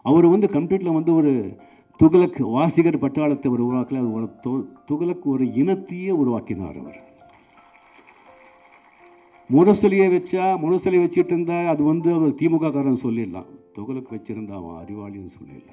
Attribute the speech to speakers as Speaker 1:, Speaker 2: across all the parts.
Speaker 1: அவர் வந்து கம்ப்ளீட்டில் வந்து ஒரு துகலக் வாசிகர் பட்டாளத்தை ஒரு உருவாக்கல அது ஒரு து- துகலக் ஒரு இனத்தையே உருவாக்கினார் அவர் முரசொலியை வச்சா முரசொலி வச்சுட்டு இருந்தா அது வந்து அவர் திமுக காரன் சொல்லிடலாம் துகலக் வச்சிருந்தா அவன் அறிவாளின்னு சொல்லிடலாம்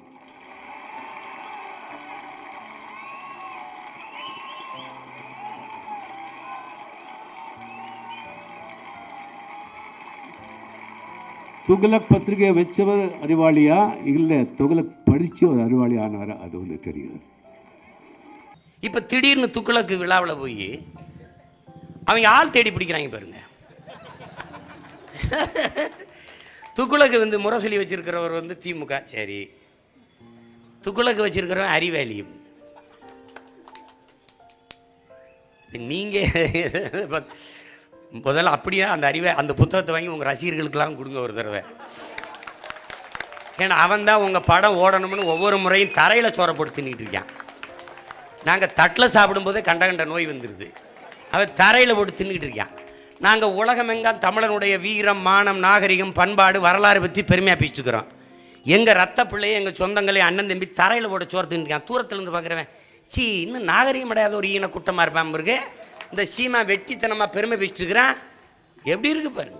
Speaker 1: துகலக் பத்திரிகை வச்சவர் அறிவாளியா இல்லை துகலக் படிச்சு ஒரு அறிவாளி ஆனாரா அது வந்து தெரியாது
Speaker 2: இப்போ திடீர்னு துக்குளக்கு விழாவில் போய் அவங்க ஆள் தேடி பிடிக்கிறாங்க பாருங்க துக்குளக்கு வந்து முரசொலி வச்சிருக்கிறவர் வந்து திமுக சரி துக்குளக்கு வச்சிருக்கிறவன் அறிவாளி நீங்கள் முதல்ல அப்படியே அந்த அறிவை அந்த புத்தகத்தை வாங்கி உங்கள் ரசிகர்களுக்கெல்லாம் கொடுங்க ஒரு தடவை ஏன்னா அவன் தான் உங்கள் படம் ஓடணும்னு ஒவ்வொரு முறையும் தரையில் சோற போட்டு தின்னுட்டு இருக்கான் நாங்கள் தட்டில் சாப்பிடும்போதே கண்ட கண்ட நோய் வந்துடுது அவன் தரையில் போட்டு தின்னுக்கிட்டு இருக்கான் நாங்கள் உலகமெங்காம் தமிழனுடைய வீரம் மானம் நாகரிகம் பண்பாடு வரலாறு பற்றி பெருமையாக பேசிட்டு இருக்கிறோம் எங்கள் ரத்த பிள்ளையை எங்கள் சொந்தங்களே அண்ணன் தம்பி தரையில் போட்டு சோறு தின்னுருக்கான் தூரத்துல இருந்து பார்க்குறவன் சீ இன்னும் நாகரிகம் அடையாத ஒரு ஈன குட்டமாக இருப்பான் இருக்கு இந்த சீமா வெட்டித்தனமாக பெருமை பேசிட்டு இருக்கிறான் எப்படி இருக்கு பாருங்க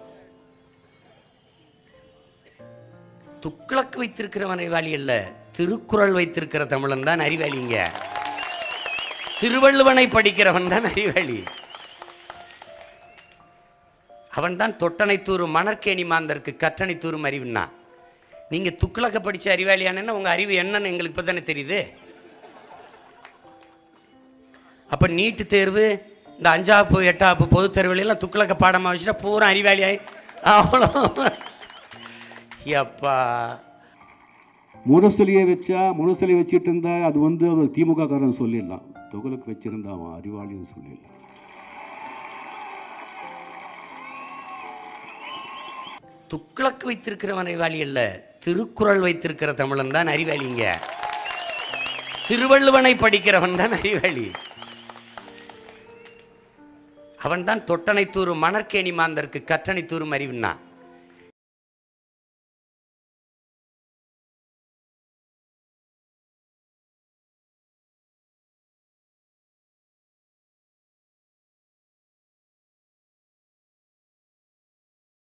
Speaker 2: துக்ளக் வைத்திருக்கிறவன் அறிவாளி அல்ல திருக்குறள் வைத்திருக்கிற தமிழன் தான் அறிவாளிங்க திருவள்ளுவனை படிக்கிறவன் தான் அறிவாளி அவன் தான் தொட்டனை தூரும் மணற்கேணி மாந்தருக்கு கற்றனை தூரும் அறிவுன்னா நீங்க துக்ளக்க படிச்ச அறிவாளியானன்னா உங்க அறிவு என்னன்னு எங்களுக்கு இப்போ தானே தெரியுது அப்ப நீட்டு தேர்வு இந்த அஞ்சாப்பு எட்டாப்பு பொதுத் தேர்வுல எல்லாம் துக்ளக்க பாடமா வச்சுட்டா பூரா அறிவாளியாய் அவ்வளோ எப்பா
Speaker 1: முரசொலியை வச்சா முரசொலி வச்சுட்டு இருந்தா அது வந்து அவர் திமுக காரன் சொல்லிடலாம் துகலக் வச்சிருந்தா அவன் அறிவாளின்னு சொல்லிடலாம்
Speaker 2: துக்ளக் வைத்திருக்கிறவன் அறிவாளி அல்ல திருக்குறள் வைத்திருக்கிற தமிழன் தான் அறிவாளிங்க திருவள்ளுவனை படிக்கிறவன் தான் அறிவாளி அவன் தான் தொட்டனை தூரும் மணற்கேணி மாந்தருக்கு கற்றனை தூரும் அறிவுன்னா